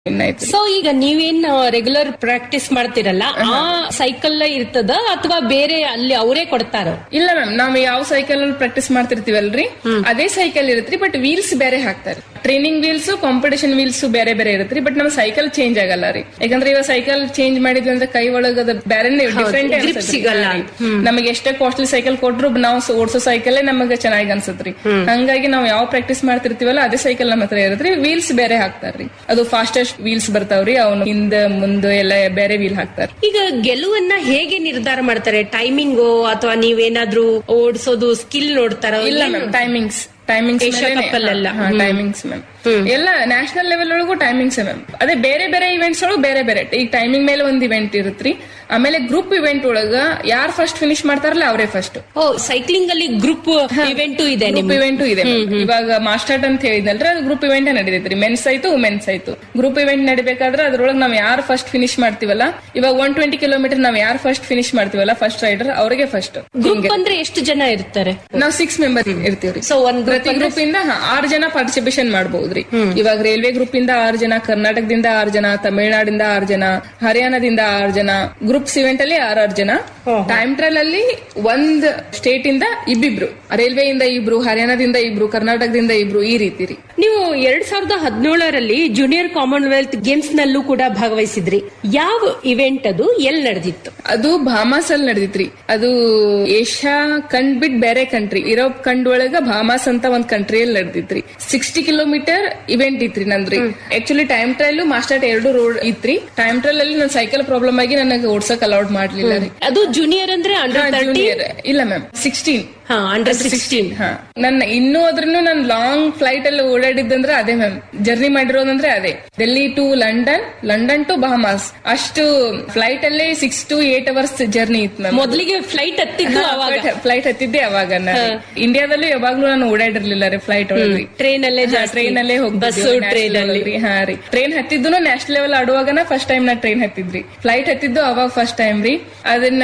ಇನ್ನಾಯ್ತು so ಈಗ ನೀವೇನ್ regular practice ಮಾಡ್ತಿರಲ್ಲ ಆ ಸೈಕಲ್ ಇರ್ತದ ಅಥವಾ ಬೇರೆ ಅಲ್ಲಿ ಅವರೇ ಕೊಡ್ತಾರ ಇಲ್ಲ ಮ್ಯಾಮ್ ನಾವ್ ಯಾವ ಸೈಕಲ್ ಅಲ್ಲಿ ಪ್ರಾಕ್ಟೀಸ್ ಮಾಡ್ತಿರ್ತೀವಲ್ರಿ ಅದೇ ಸೈಕಲ್ ಇರತ್ರಿ ಬಟ್ ವೀಲ್ಸ್ ಬೇರೆ ಹಾಕ್ತಾರೆ ಟ್ರೈನಿಂಗ್ ವೀಲ್ಸ್ ಕಾಂಪಿಟೇಷನ್ ವೀಲ್ಸ್ ಬೇರೆ ಬೇರೆ ಇರತ್ರಿ ಬಟ್ ನಮ್ ಸೈಕಲ್ ಚೇಂಜ್ ಆಗಲ್ಲ ರೀ ಯಾಕಂದ್ರೆ ಇವಾಗ ಸೈಕಲ್ ಚೇಂಜ್ ಮಾಡಿದ್ವಿ ಅಂದ್ರೆ ಕೈ ಒಳಗ ಅದ ಬೇರೆ ಡಿಫ್ರೆಂಟ್ grip ಸಿಗಲ್ಲ. ನಮಗೆ ಎಷ್ಟೇ ಕಾಸ್ಟ್ಲಿ ಸೈಕಲ್ ಕೊಟ್ರು ನಾವು ಓಡಿಸೋ ಸೈಕಲ್ ನಮಗೆ ಚೆನ್ನಾಗಿ ಅನ್ಸತ್ರಿ ಹಂಗಾಗಿ ನಾವು ಯಾವ ಪ್ರಾಕ್ಟೀಸ್ ಮಾಡ್ತಿರ್ತೀವಲ್ಲ ಅದೇ ಸೈಕಲ್ ನಮ್ಮ ಹತ್ರ ಇರತ್ರಿ ವೀಲ್ಸ್ ಬೇರೆ ಹಾಕ್ತಾರ್ರಿ ಅದು ಫಾಸ್ಟೆಸ್ಟ್ ವೀಲ್ಸ್ ಬರ್ತಾವ್ರಿ ಅವ್ನು ಹಿಂದ ಮುಂದೆ ಎಲ್ಲ ಬೇರೆ ವೀಲ್ ಹಾಕ್ತಾರ ಈಗ ಗೆಲುವನ್ನ ಹೇಗೆ ನಿರ್ಧಾರ ಮಾಡ್ತಾರೆ ಟೈಮಿಂಗು ಅಥವಾ ನೀವೇನಾದ್ರೂ ಓಡಿಸೋದು ಸ್ಕಿಲ್ ನೋಡ್ತಾರ ಇಲ್ಲ ma'am timings timings Asia cup ಅಲ್ಲೆಲ್ಲ. ಟೈಮಿಂಗ್ಸ್ ಮ್ಯಾಮ್ ಎಲ್ಲ ನ್ಯಾಷನಲ್ ಲೆವೆಲ್ ಒಳಗೂ ಟೈಮಿಂಗ್ಸ್ ಮ್ಯಾಮ್ ಅದೇ ಬೇರೆ ಬೇರೆ ಇವೆಂಟ್ಸ್ ಒಳಗೂ ಬೇರೆ ಬೇರೆ ಈಗ ಟೈಮಿಂಗ್ ಮೇಲೆ ಒಂದ್ ಇವೆಂಟ್ ಇರುತ್ರಿ ಆಮೇಲೆ ಗ್ರೂಪ್ ಇವೆಂಟ್ ಒಳಗ ಯಾರು ಫಸ್ಟ್ ಫಿನಿಶ್ ಮಾಡ್ತಾರಲ್ಲ ಅವರೇ ಫಸ್ಟ್ ಓ ಸೈಕ್ಲಿಂಗ್ ಅಲ್ಲಿ ಗ್ರೂಪ್ ಇವೆಂಟು ಇದೆ ಗ್ರೂಪ್ ನಿಮ್ಗೆ ಇವೆಂಟ್ ಇದೆ ma'am. ಇವಾಗ ಮಾಸ್ಟರ್ಟ್ ಅಂತ ಹೇಳಿದ್ನಲ್ರಿ ಅದು ಗ್ರೂಪ್ ಇವೆಂಟ್ ನಡೀತೈತ್ರಿ ಮೆನ್ಸ್ ಆಯ್ತು ವುಮೆನ್ಸ್ ಆಯ್ತು ಗ್ರೂಪ್ ಇವೆಂಟ್ ನಡಿಬೇಕಾದ್ರೆ ಅದ್ರೊಳಗೆ ನಾವ್ ಯಾರು ಫಸ್ಟ್ ಫಿನಿಶ್ ಮಾಡ್ತೀವಲ್ಲ ಇವಾಗ ಒನ್ ಟ್ವೆಂಟಿ ಕಿಲೋಮೀಟರ್ ನಾವ್ ಯಾರು ಫಸ್ಟ್ ಫಿನಿಶ್ ಮಾಡ್ತೀವಲ್ಲ ಫಸ್ಟ್ ರೈಡರ್ ಅವ್ರಿಗೆ ಫಸ್ಟ್ ಗ್ರೂಪ್ ಅಂದ್ರೆ ಎಷ್ಟು ಜನ ಇರ್ತಾರೆ ನಾವ್ ಸಿಕ್ಸ್ ಮೆಂಬರ್ ಇರ್ತೀವ್ರಿ ಸೊ ಒಂದ್ ಪ್ರತಿ ಗ್ರೂಪ್ ಇಂದ ಹಾ, ಆರು ಜನ ಪಾರ್ಟಿಸಿಪೇಷನ್ ಮಾಡಬಹುದ್ರಿ ಇವಾಗ ರೈಲ್ವೆ ಗ್ರೂಪ್ ಇಂದ ಆರು ಜನ ಕರ್ನಾಟಕದಿಂದ ಆರು ಜನ ತಮಿಳುನಾಡಿಂದ ಆರು ಜನ ಹರಿಯಾಣದಿಂದ ಆರು ಜನ ಗ್ರೂಪ್ಸ್ ಇವೆಂಟ್ ಅಲ್ಲಿ ಆರಾರು ಜನ ಟೈಮ್ ಟ್ರಯಲ್ ಅಲ್ಲಿ ಒಂದ್ ಸ್ಟೇಟ್ ಇಂದ ಇಬ್ಬಿಬ್ರು ರೈಲ್ವೆ ಇಂದ ಇಬ್ರು ಹರಿಯಾಣದಿಂದ ಇಬ್ರು ಕರ್ನಾಟಕದಿಂದ ಇಬ್ರು ಈ ರೀತಿ ರೀ ನೀವು ಎರಡ್ ಸಾವಿರದ ಹದಿನೇಳರಲ್ಲಿ ಜೂನಿಯರ್ ಕಾಮನ್ವೆಲ್ತ್ ಗೇಮ್ಸ್ ನಲ್ಲೂ ಕೂಡ ಭಾಗವಹಿಸಿದ್ರಿ ಯಾವ ಇವೆಂಟ್ ಅದು ಎಲ್ಲಿ ನಡೆದಿತ್ತು ಅದು ಭಾಮಾಸ್ ಅಲ್ಲಿ ನಡೆದಿತ್ರಿ ಅದು ಏಷ್ಯಾ ಕಂಡ್ ಬಿಟ್ ಬೇರೆ ಕಂಟ್ರಿ ಯುರೋಪ್ ಕಂಡ್ ಒಳಗ ಭಾಮಾಸ್ ಅಂತ ಒಂದ್ ಕಂಟ್ರಿಯಲ್ಲಿ ನಡೆದಿತ್ರಿ ಸಿಕ್ಸ್ಟಿ ಕಿಲೋಮೀಟರ್ ಇವೆಂಟ್ ಇತ್ರಿ ನಂದ್ರಿ ಆಕ್ಚುಲಿ ಟೈಮ್ ಟ್ರಯಲ್ ಮಾಸ್ಟರ್ ಎರಡು ರೋಡ್ ಇತ್ರಿ ಟೈಮ್ ಟ್ರಯಲ್ ಅಲ್ಲಿ ನನ್ ಸೈಕಲ್ ಪ್ರಾಬ್ಲಮ್ ಆಗಿ ನನಗೆ ಓಡ್ಸಕ್ ಅಲೌಡ್ ಮಾಡ್ಲಿಲ್ಲ ರೀ ಅದು ಜೂನಿಯರ್ ಅಂದ್ರೆ ಅಂಡರ್ ತರ್ಟಿ ಜೂನಿಯರ್ ಇಲ್ಲ ಮ್ಯಾಮ್ ಸಿಕ್ಸ್ಟೀನ್ ಹಾ ಅಂಡರ್ ಸಿಕ್ಸ್ಟೀನ್ ಹಾ ನನ್ನ ಇನ್ನೂ ಅದ್ರೂ ನಾನು ಲಾಂಗ್ ಫ್ಲೈಟ್ ಅಲ್ಲಿ ಓಡಾಡಿದ್ದಂದ್ರೆ ಅದೇ ಮ್ಯಾಮ್ ಜರ್ನಿ ಮಾಡಿರೋದಂದ್ರೆ ಅದೇ Delhi to London London to Bahamas ಅಷ್ಟು ಫ್ಲೈಟ್ ಅಲ್ಲೇ six to eight hours journey ಇತ್ತು ಮ್ಯಾಮ್ ಮೊದಲಿಗೆ ಫ್ಲೈಟ್ ಹತ್ತಿದ್ದು ಅವಾಗ ಫ್ಲೈಟ್ ಹತ್ತಿದ್ದೆ ಅವಾಗ ಇಂಡಿಯಾದಲ್ಲೂ ಯಾವಾಗ್ಲೂ ನಾನು ಓಡಾಡಿರ್ಲಿಲ್ಲ ರೀ ಫ್ಲೈಟ್ ಒಳಗ್ರಿ ಟ್ರೈನ್ ಅಲ್ಲೇ ಜಾಸ್ತಿ ಟ್ರೈನ್ ಅಲ್ಲೇ ಬಸ್ಸು ಟ್ರೈನ್ ಅಲ್ಲಿ ಹೋಗ್ತಿದ್ವಿ ಹಾ ರೀ ಟ್ರೈನ್ ಹತ್ತಿದ್ದು ನ್ಯಾಷನಲ್ ಲೆವೆಲ್ ಆಡುವಾಗನ ಫಸ್ಟ್ ಟೈಮ್ ನಾ ಟ್ರೈನ್ ಹತ್ತಿದ್ರಿ ಫ್ಲೈಟ್ ಹತ್ತಿದ್ದು ಅವಾಗ ಫಸ್ಟ್ ಟೈಮ್ ರೀ ಅದನ್ನ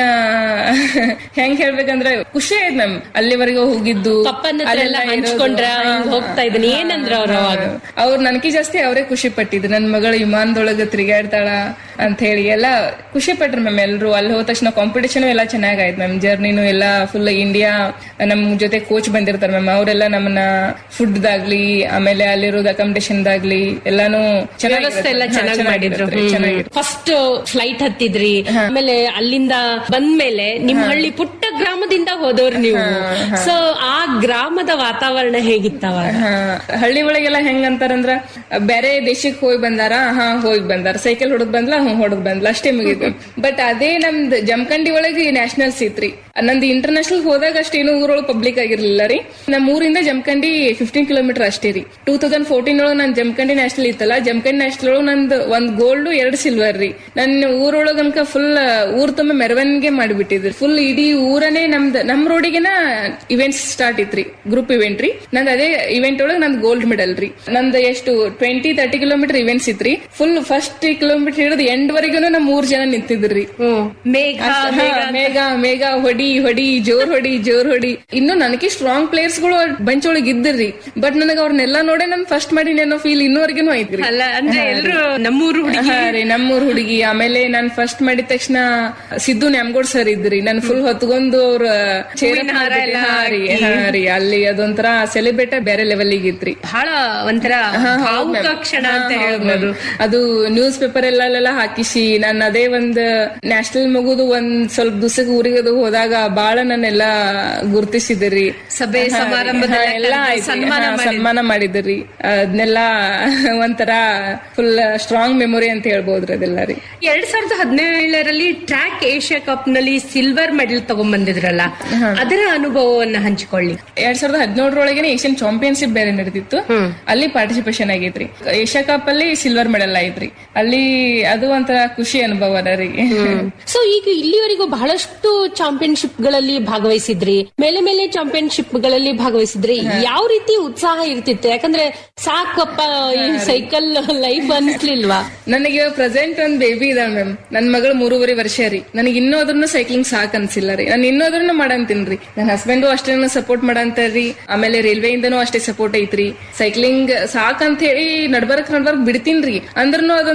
ಹೆಂಗ್ ಹೇಳ್ಬೇಕಂದ್ರೆ ಖುಷಿ ಆಯ್ತು ಮ್ಯಾಮ್ ಅಲ್ಲಿವರೆಗೂ ಹೋಗಿದ್ದು ಪಪ್ಪನ ಹತ್ರ ಎಲ್ಲ ಅಲ್ಲೆಲ್ಲ ಇರೋದು. ಹಂಚ್ಕೊಂಡ್ರ ಹಾ, ಹಿಂಗ್ ಹೋಗ್ತಾ ಇದೀನಿ ಏನಂದ್ರ ಅವ್ರು ಅವಾಗ ಅವ್ರು ನನ್ಕಿ ಜಾಸ್ತಿ ಅವರೇ ಖುಷಿ ಪಟ್ಟಿದ್ರು ನನ್ ಮಗಳು ವಿಮಾನದೊಳಗ ತಿರುಗಾಡ್ತಾಳ ಅಂತ ಹೇಳಿ ಎಲ್ಲ ಖುಷಿ ಪಟ್ರು ಮ್ಯಾಮ್ ಎಲ್ರು ಅಲ್ಲಿ ಹೋದ ತಕ್ಷಣ ಕಾಂಪಿಟೇಷನ್ ಎಲ್ಲ ಚೆನ್ನಾಗಾಯ್ತು ಮ್ಯಾಮ್ ಜರ್ನಿನು ಎಲ್ಲ ಫುಲ್ ಇಂಡಿಯಾ ನಮ್ ಜೊತೆ ಕೋಚ್ ಬಂದಿರ್ತಾರೆ ಮ್ಯಾಮ್ ಅವರೆಲ್ಲ ನಮ್ಮನ್ನ ಫುಡ್ ದಾಗ್ಲಿ ಆಮೇಲೆ ಅಲ್ಲಿರೋದು ಅಕಾಮಿಡೇಷನ್ ದಾಗ್ಲಿ ಎಲ್ಲಾನು ವ್ಯವಸ್ಥೆ ಎಲ್ಲ ಚೆನ್ನಾಗಿ ಮಾಡಿದ್ರು ಚೆನ್ನಾಗಿರುತ್ತೆ ಫಸ್ಟ್ ಫ್ಲೈಟ್ ಹತ್ತಿದ್ರಿ ಆಮೇಲೆ ಅಲ್ಲಿಂದ ಬಂದ್ಮೇಲೆ ನಿಮ್ ಹಳ್ಳಿ ಪುಟ್ಟ ಗ್ರಾಮದಿಂದ ಹೋದವ್ರು ನೀವು ಸೊ ಆ ಗ್ರಾಮದ ವಾತಾವರಣ ಹೇಗಿತ್ತ ಅವಾಗ ಹಾ, ಹಳ್ಳಿ ಒಳಗೆಲ್ಲ ಹೆಂಗ್ ಅಂತಾರಂದ್ರ ಬೇರೆ ದೇಶಕ್ಕೆ ಹೋಗಿ ಬಂದಾರ ಹಾ ಹೋಗಿ ಬಂದಾರ ಸೈಕಲ್ ಹೊಡದ್ ಬಂದ್ಲ ಹ್ಞೂ ಹೊಡದ್ ಬಂದ್ಲ ಅಷ್ಟೇ ಮುಗಿತು ಬಟ್ ಅದೇ ನಮ್ದ್ ಜಮಖಂಡಿ ಒಳಗೆ ನ್ಯಾಷನಲ್ಸ್ ಇತ್ರಿ ನಂದು ಇಂಟರ್ನ್ಯಾಷನಲ್ ಹೋದಾಗ ಅಷ್ಟೇನು ಊರೊಳಗೆ ಪಬ್ಲಿಕ್ ಆಗಿರ್ಲಿಲ್ಲ ರೀ ನಮ್ಮ ಊರಿಂದ ಜಮಖಂಡಿ ಫಿಫ್ಟೀನ್ ಕಿಲೋಮೀಟರ್ ಅಷ್ಟೇ ರೀ ಟೂ ತೌಸಂಡ್ ಫೋರ್ಟೀನ್ ಒಳಗೆ ನಾನು ಜಮಖಂಡಿ ನ್ಯಾಷನಲ್ ಇತ್ತಲ್ಲ ಜಮಖಂಡಿ ನ್ಯಾಷನಲ್ ಒಳಗೆ ನಂದು ಒಂದ್ ಗೋಲ್ಡ್ ಎರಡು ಸಿಲ್ವರ್ ರೀ ನನ್ನ ಊರೊಳಗ ಅನ್ಕ ಫುಲ್ ಊರ್ ತುಂಬ ಮೆರವಣಿಗೆ ಮಾಡಿಬಿಟ್ಟಿದ್ರಿ ಫುಲ್ ಇಡೀ ಊರನೇ ನಮ್ದು ನಮ್ ರೋಡಿಗೆನ ಇವೆಂಟ್ಸ್ ಸ್ಟಾರ್ಟ್ ಇತ್ರಿ ಗ್ರೂಪ್ ಇವೆಂಟ್ ರೀ ನಂದ್ ಅದೇ ಇವೆಂಟ್ ಒಳಗೆ ನಂದು ಗೋಲ್ಡ್ ಮೆಡಲ್ ರೀ ನಂದು ಎಷ್ಟು ಟ್ವೆಂಟಿ ತರ್ಟಿ ಕಿಲೋಮೀಟರ್ ಇವೆಂಟ್ಸ್ ಇತ್ರಿ ಫುಲ್ ಫಸ್ಟ್ ಕಿಲೋಮೀಟರ್ ಹಿಡಿದು ಎಂಡ್ ವರೆಗೂ ನಮ್ ಮೂರ್ ಜನ ನಿಂತಿದ್ರಿ ಮೇಘ ಮೇಘ ಮೇಘ ಹೊಡಿ ಹೊಡಿ ಜೋರ್ ಹೊಡಿ ಜೋರ್ ಹೊಡಿ ಇನ್ನು ನನಗೆ ಸ್ಟ್ರಾಂಗ್ ಪ್ಲೇಯರ್ಸ್ ಗಳು ಬಂಚ್ ಒಳಗೆ ಇದ್ದಿರ್ರಿ ಬಟ್ ನನಗೆ ಅವ್ರನ್ನೆಲ್ಲ ನೋಡೇ ನನ್ ಫಸ್ಟ್ ಮಾಡಿ ಅನ್ನೋ ಫೀಲ್ ಇನ್ನೂವರೆಗೂ ಐತ್ರಿ ಅಲ್ಲ ಅಂದ್ರೆ ಎಲ್ರು ನಮ್ಮೂರು ಹುಡುಗಿ ಹಾ ರೀ ನಮ್ಮೂರ್ ಹುಡುಗಿ ಆಮೇಲೆ ನಾನ್ ಫಸ್ಟ್ ಮಾಡಿದ ತಕ್ಷಣ ಸಿದ್ದು ನ್ಯಾಮ್ಗೋಡ್ ಸರ್ ಇದ್ರಿ ನನ್ ಫುಲ್ ಹೊತ್ಕೊಂಡು ಅವ್ರ ಹೂವಿನ ಹಾರ ಎಲ್ಲ ಹಾ ರೀ ಹಾ ರೀ ಅಲ್ಲಿ ಅದೊಂಥರ ಸೆಲೆಬ್ರೇಟ್ ಬೇರೆ ಲೆವೆಲ್ ಇಗಿತ್ರಿ ಬಹಳ ಒಂಥರ ಭಾವುಕ ಕ್ಷಣ ಅಂತ ಹೇಳ್ಬೋದು ಅದು ನ್ಯೂಸ್ ಪೇಪರ್ ಎಲ್ಲೆಲ್ಲ ಹಾಕಿಸಿ ನಾನು ಅದೇ ಒಂದ್ ನ್ಯಾಷನಲ್ ಮಗುದು ಒಂದ್ ಸ್ವಲ್ಪ ದಿವಸಕ್ಕೆ ಊರಿಗದು ಹೋದಾಗ ಬಾಳ ನನ್ನೆಲ್ಲ ಗುರ್ತಿಸಿದ್ರಿ ಸಭೆ ಸಮಾರಂಭದೆಲ್ಲ ಎಲ್ಲ ಕರ್ದು ಆಯ್ತು. ಸನ್ಮಾನ ಹಾ, ಮಾಡಿದ್ರು. ಸನ್ಮಾನ ಮಾಡಿದ್ರಿ ಅದನ್ನೆಲ್ಲ ಒಂಥರ ಫುಲ್ ಸ್ಟ್ರಾಂಗ್ ಮೆಮೊರಿ ಅಂತ ಹೇಳ್ಬೋದ್ರಿ ಅದೆಲ್ಲ ರೀ ಎರಡ್ ಸಾವಿರದ ಹದಿನೇಳರಲ್ಲಿ ಟ್ರ್ಯಾಕ್ ಏಷ್ಯಾ ಕಪ್ ನಲ್ಲಿ ಸಿಲ್ವರ್ ಮೆಡಲ್ ತಗೊಂಡ್ ಬಂದಿದ್ರಲ್ಲ ಅದರ ಅನುಭವವನ್ನ ಹಂಚಿಕೊಳ್ಳಿ ಎರಡ್ ಸಾವಿರದ ಹದಿನೇಳರೊಳಗೆ ಏಷ್ಯನ್ ಚಾಂಪಿಯನ್ಶಿಪ್ ಬೇರೆ ನಡೆದಿತ್ತು ಅಲ್ಲಿ ಪಾರ್ಟಿಸಿಪೇಷನ್ ಆಗೈತ್ರಿ ಏಷ್ಯಾ ಕಪ್ ಅಲ್ಲಿ ಸಿಲ್ವರ್ ಮೆಡಲ್ ಆಯ್ತ್ರಿ ಅಲ್ಲಿ ಅದು ಒಂಥರ ಖುಷಿ ಅನುಭವ ರೀ ಸೊ ಈಗ ಇಲ್ಲಿವರೆಗೂ ಬಹಳಷ್ಟು ಚಾಂಪಿಯನ್ಶಿಪ್ ಗಳಲ್ಲಿ ಭಾಗವಹಿಸಿದ್ರಿ ಮೇಲೆ ಮೇಲೆ ಚಾಂಪಿಯನ್ಶಿಪ್ ಗಳಲ್ಲಿ ಭಾಗವಹಿಸಿದ್ರಿ ಯಾವ ರೀತಿ ಉತ್ಸಾಹ ಇರ್ತಿತ್ತು ಯಾಕಂದ್ರೆ ಸಾಕಪ್ಪ ಈ ಸೈಕಲ್ ಲೈಫ್ ಅನ್ಸ್ಲಿಲ್ವಾ ನನಗೆ ಪ್ರೆಸೆಂಟ್ ಒಂದ್ ಬೇಬಿ ಇದಾಳ ಮ್ಯಾಮ್ ನನ್ ಮಗಳು ಮೂರುವರೆ ವರ್ಷ ರೀ ನನಗೆ ಇನ್ನೂ ಅದ್ರನ್ನು ಸೈಕ್ಲಿಂಗ್ ಸಾಕ್ ಅನ್ಸಿಲ್ಲ ರೀ ನಾನು ಇನ್ನೂ ಅದ್ರನ್ನು ಮಾಡಂತೀನ್ರಿ ನನ್ನ ಹಸ್ಬೆಂಡು ಅಷ್ಟೇ ಸಪೋರ್ಟ್ ಮಾಡಂತಾರ್ರಿ ಆಮೇಲೆ ರೈಲ್ವೆ ಇಂದನೂ ಅಷ್ಟೇ ಸಪೋರ್ಟ್ ಐತ್ರಿ ಸೈಕ್ಲಿಂಗ್ ಸಾಕ್ ಅಂತ ಹೇಳಿ ನಡ್ಬರ್ಕ್ ನಡ್ಬರ್ಕ್ ಬಿಡ್ತೀನ್ರಿ ಅಂದ್ರೂ ಅದೊಂದ್